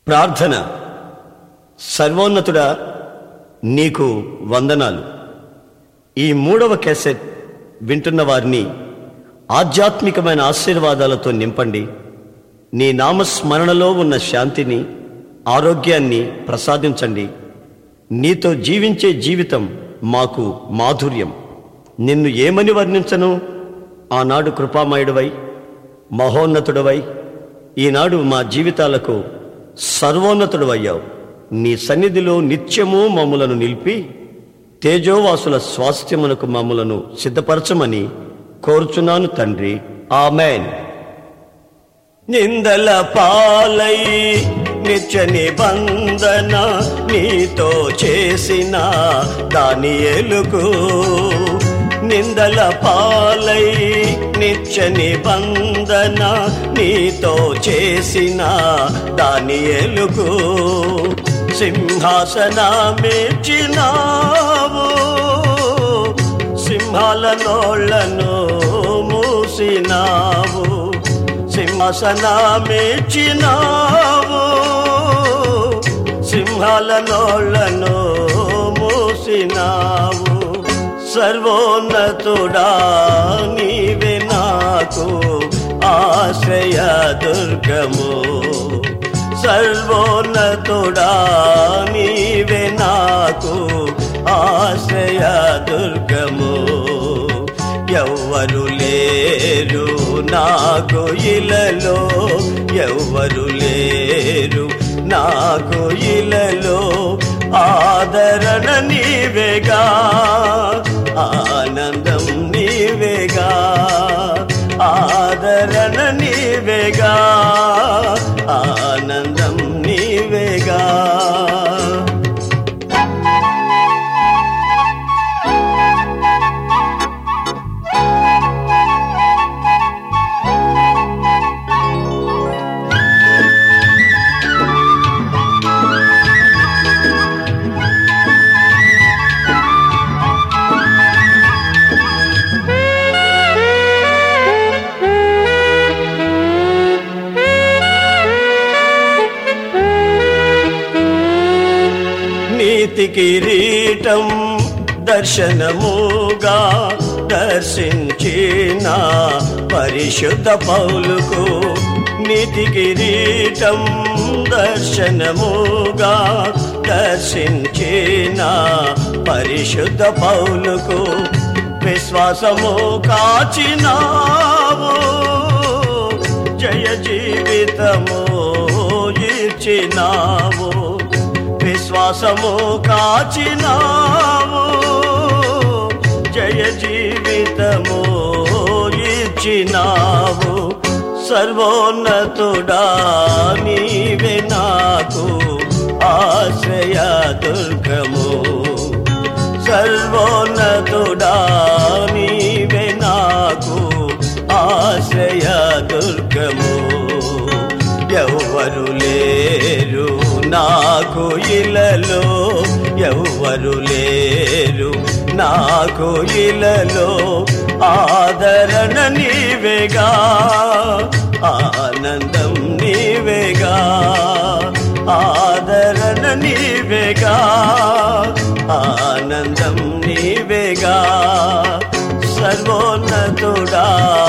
ప్రార్థన సర్వోన్నతుడా నీకు వందనాలు ఈ మూడవ క్యాసెట్ వింటున్న వారిని ఆధ్యాత్మికమైన ఆశీర్వాదాలతో నింపండి నీ నామస్మరణలో ఉన్న శాంతిని ఆరోగ్యాన్ని ప్రసాదించండి నీతో జీవించే జీవితం మాకు మాధుర్యం నిన్ను ఏమని వర్ణించను ఆనాడు కృపామయుడివై మహోన్నతుడవై ఈనాడు మా జీవితాలకు సర్వోన్నతుడవయ్యావు నీ సన్నిధిలో నిత్యము మమ్ములను నిలిపి తేజోవాసుల స్వాస్థ్యమునకు మమ్ములను సిద్ధపరచమని కోరుచున్నాను తండ్రి ఆమెన్ నిందల పాలై నిత్య నిబంధన నీతో చేసిన దాని ఎలుగు నిందల పాలై నిత్య నిబంధన నీతో చేసిన దాని ఎలుగు సింహాసనమిచ్చినావు సింహాల నోళ్లను మూసినావు సింహాసనమిచ్చినావు సింహాల నోళ్లను మూసినావు సర్వోన్నతుడా నీవే నాకు ఆశ్రయ దుర్గము సర్వోన్నతుడా నీవే నాకు ఆశ్రయ దుర్గము ఎవ్వరు లేరు నాకు ఇలలో ఎవ్వరు లేరు నాకు ఇలలో ఆదరణ నీవేగా ఆనందం నీవేగా ఆదరణ నీవేగా ఆనందం నీవేగా నీతి కిరీటం దర్శనముగా దర్శించిన పరిశుద్ధ పౌలుకు నీతి కిరీటం దర్శనముగా దర్శించిన పరిశుద్ధ పౌలుకు విశ్వాసము కాచినావు జయ జీవితము ఇచ్చినావు విశ్వాసము కాచినావు జయ జీవితము ఇచ్చినావు సర్వోన్నతుడా నీవే నాకు ఆశ్రయ దుర్గము సర్వోన్నతుడా నీవే నాకు ఆశ్రయ దుర్గము ఎవ్వరు లేరు నాకు ఇలలో ఎవ్వరు లేరు నాకు ఇలలో ఆదరణ నీవేగా ఆనందం నీవేగా ఆదరణ నీవేగా ఆనందం నీవేగా సర్వోన్నతుడా